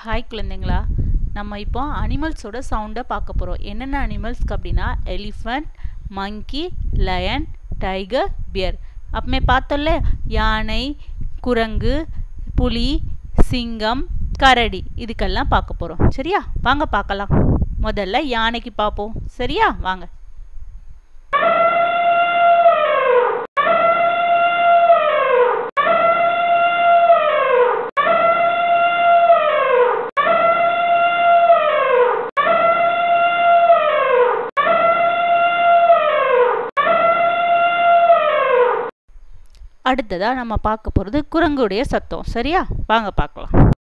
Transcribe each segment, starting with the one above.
hi குழந்தைங்களா நம்ம இப்போ அனிமல்ஸோட சவுண்டை பார்க்க போகிறோம் என்னென்ன அனிமல்ஸ்க்கு அப்படின்னா elephant monkey lion tiger bear அப்பமே பார்த்தோம்ல யானை குரங்கு புலி சிங்கம் கரடி இதுக்கெல்லாம் பார்க்க போகிறோம் சரியா வாங்க பார்க்கலாம் முதல்ல யானைக்கு பார்ப்போம் சரியா வாங்க அடுத்ததா நம்ம பார்க்க போகிறது குரங்குடைய சத்தம் சரியா வாங்க பார்க்கலாம்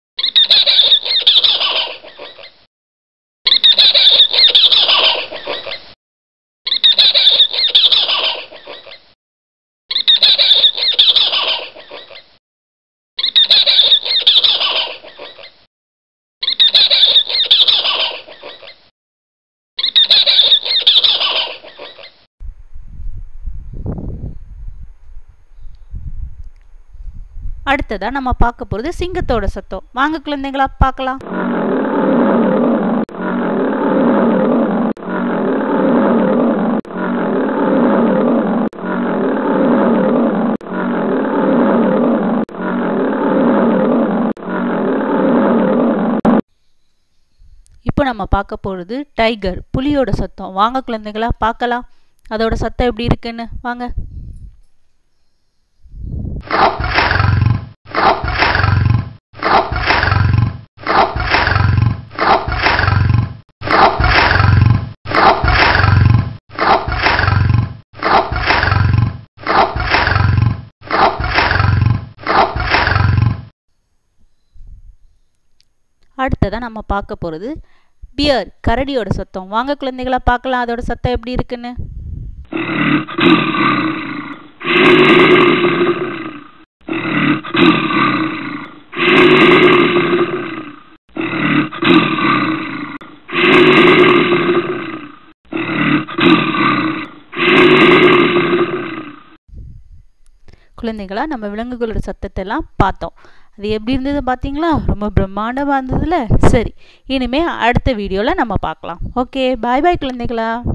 அடுத்ததா நம்ம பார்க்க போகிறது சிங்கத்தோட சத்தம் வாங்க குழந்தைங்களா பார்க்கலாம் இப்போ நம்ம பார்க்க போகிறது டைகர் புலியோட சத்தம் வாங்க குழந்தைங்களா பார்க்கலாம் அதோட சத்தம் எப்படி இருக்குன்னு வாங்க அடுத்ததாக நம்ம பார்க்க போகிறது பியர் கரடியோட சத்தம் வாங்க குழந்தைகளா பார்க்கலாம் அதோட சத்தம் எப்படி இருக்குன்னு குழந்தைகளா நம்ம விலங்குகளோட சத்தத்தை எல்லாம் பார்த்தோம் அது எப்படி இருந்தது பார்த்தீங்களா ரொம்ப பிரம்மாண்டமாக இருந்ததுல சரி இனிமேல் அடுத்த வீடியோவில் நம்ம பார்க்கலாம் ஓகே பாய் பாய் குழந்தைகளா